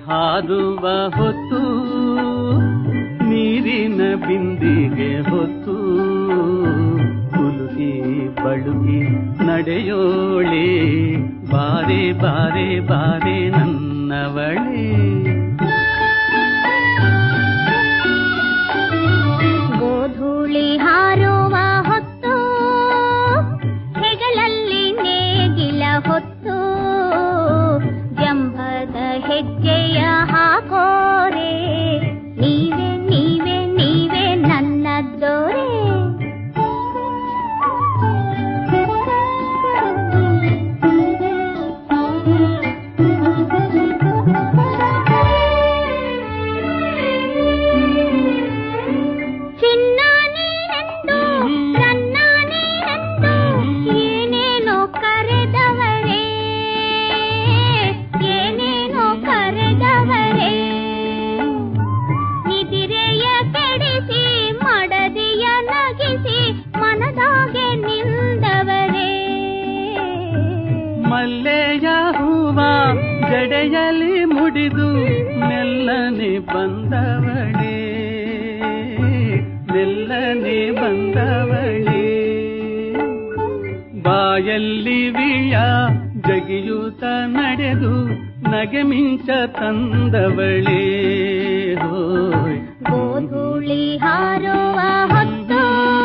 ಹಾರುವ ಹೊತ್ತು ನೀರಿನ ಬಿಂದಿಗೆ ಹೊತ್ತು ಕುಲುಕಿ ಬಳುಕಿ ನಡೆಯೋಳೆ ಬಾರೆ ಬಾರೆ ಬಾರೆ ನನ್ನವಳೇ ಗೋಧೂಳಿ ಹಾರುವ ಹೊತ್ತು ಹೆಗಲಲ್ಲಿ ನೇಗಿಲ ಹೊತ್ತು ಜಂಭದ ಹೆಜ್ಜೆಯ ಹಾಕೋರೆ ನೀವೇ ನೀವೇ ನೀವೇ ನನ್ನ ದೊರೆ ಚಿನ್ನ ನೀನೆಂದು ನನ್ನ ನೀನೆಂದು ಏನೇನೋ ಕರೆದವರೇ ಏನೇನೋ ಕರೆದವರೇ ನಿದಿರೆಯ ಕೆಡಿಸಿ ಮಡದಿಯ ನಗಿಸಿ ಮನದಾಗೆ ನಿಂದವರೇ ಮಲ್ಲೆಯ ಹೂವ ಜಡೆಯಲ್ಲಿ ಮುಡಿದು ಮೆಲ್ಲನೆ ಬಂದವಳೇ ಮೆಲ್ಲನೆ ಬಂದವಳೇ ಬಾಯಲ್ಲಿ ವಿಯ ಜಗಿಯೂತ ನಡೆದು ನಗೆ ಮಿಂಚ ತಂದವಳೇ ಹೋಯ್ ಗೋಧೂಳಿ ಹಾರುವ ಹೊತ್ತು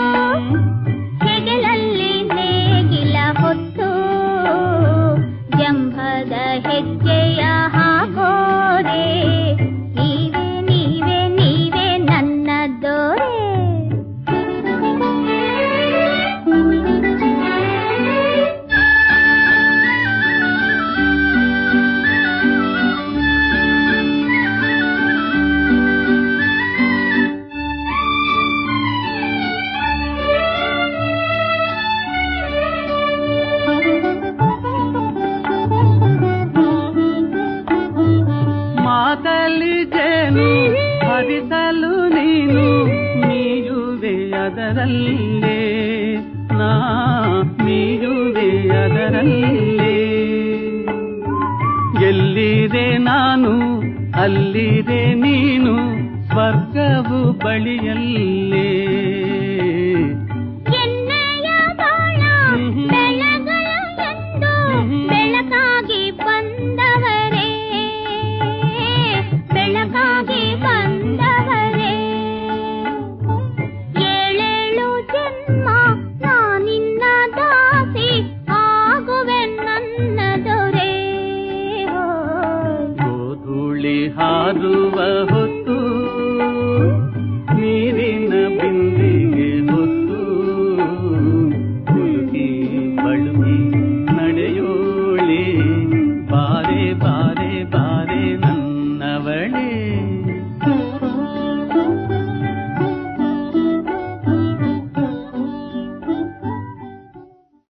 ಹೆಗಲಲ್ಲಿ ನೇಗಿಲ ಹೊತ್ತು ಜಂಭದ ಹೆಜ್ಜೆಯ ಹಾಕೋರೆ ನೀವೇ ನೀವೇ ನೀವೇ ನನ್ನ ದೊರೆ ಮಾತಲ್ಲಿ ಜೇನು ಹರಿಸಲು ನೀನು ಮೀಯುವೆ ಅದರಲ್ಲೇ ನಾ ಮೀಯುವೆ ಅದರಲ್ಲೇ ಎಲ್ಲಿದೆ ನಾನು ಅಲ್ಲಿದೆ ನೀನು ಸ್ವರ್ಗವು ಬಳಿಯಲ್ಲೇ ಎಣ್ಣೆಯ ಬಾಳ ಬೆಳಗಲು ಎಂದು ಬೆಳಕಾಗಿ ಬಂದವರೇ ಬೆಳಕಾಗಿ ಬಂದವರೇ ಏಳೇಳು ಜನ್ಮ ನಾನಿನ್ನ ದಾಸಿ ಆಗುವೆ ನನ್ನ ದೊರೆ ಗೋಧೂಳಿ ಹಾರುವ ಹೊತ್ತು